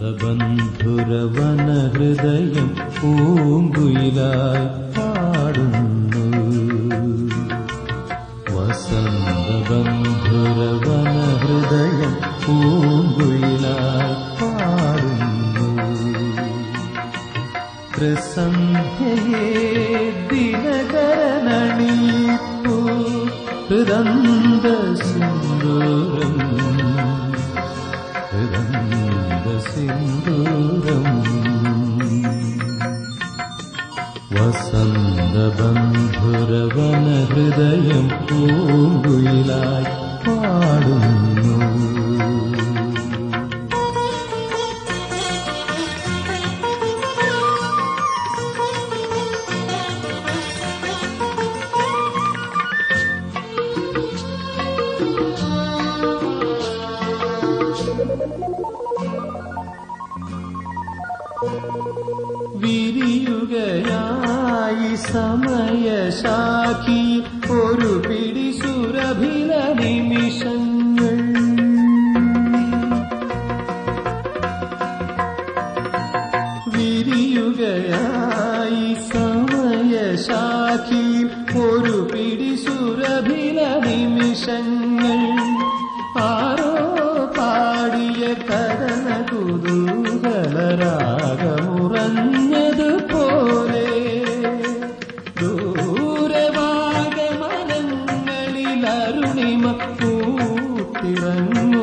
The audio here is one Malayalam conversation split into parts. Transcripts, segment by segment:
വസന്തബന്ധുരവന ഹൃദയം പൂങ്കുയിലായി പാടുന്നു വസന്തബന്ധുരവന ഹൃദയം പൂങ്കുയിലായി പാടുന്നു ത്രിസന്ധ്യയേ ദിനകരനണീപ്പു ഹൃദന്ത സിന്ദൂരം ഹൃദന്ത സിന്ദൂരം വസന്തബന്ധുരവന ഹൃദയം പൂങ്കുയിലായി പാടുന്നു വിരിയുകയായി സമയശാഖി ഒരു പിടി സുരഭില നിമിഷങ്ങൾ വിരിയുകയായി സമയശാഖി ഒരു പിടി സുരഭില നിമിഷങ്ങൾ ആരോ പാടിയ കഥന കുതൂഹലരാഗമുറഞ്ഞതുപോലെ ദൂരവാഗമനങ്ങളിൽ അരുണിമ കൂട്ടിറങ്ങുന്നു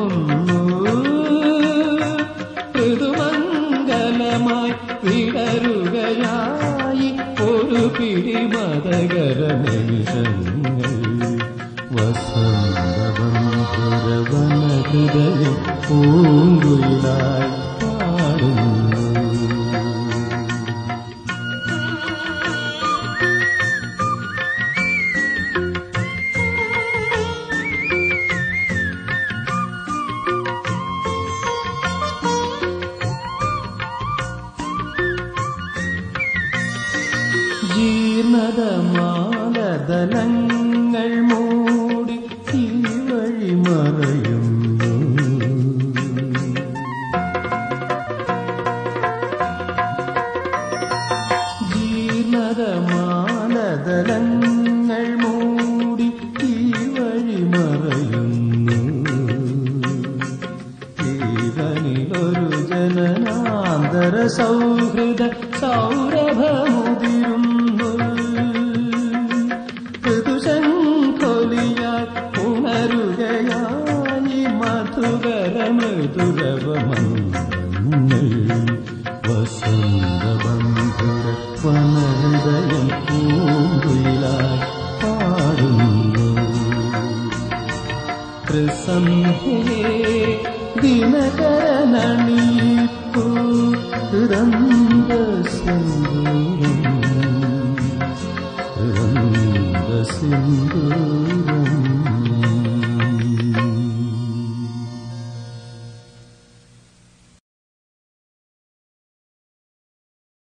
ഋതുമംഗലമായി വിടരുകയായി ഒരു പിടി മതകര നിമിഷങ്ങൾ വസന്തബന്ധുരവന ഹൃദയം പൂങ്കുയിലായി പാടുന്നു ജീർണതമാലതലങ്ങൾ മൂടി ഈ വഴി മറയുന്നു ജീർണതമാലതലങ്ങൾ മൂടി ഈ വഴി മറയുന്നു ജീവനിലൊരു ജനനാന്തര സൗഹൃദ സൗരഭമുതിരുന്നു ഋതുശങ്കൊലിയാൽ ഉണരുകയായി മധുകര മൃദുരവമങ്ങൾ വസന്തബന്ധുര വനഹൃദയം പൂങ്കുയിലായി പാടുന്നു ത്രിസന്ധ്യേ ദിനകരനണീപ്പു ഹൃദന്ത സിന്ദൂരം ഹൃദന്ത സിന്ദൂരം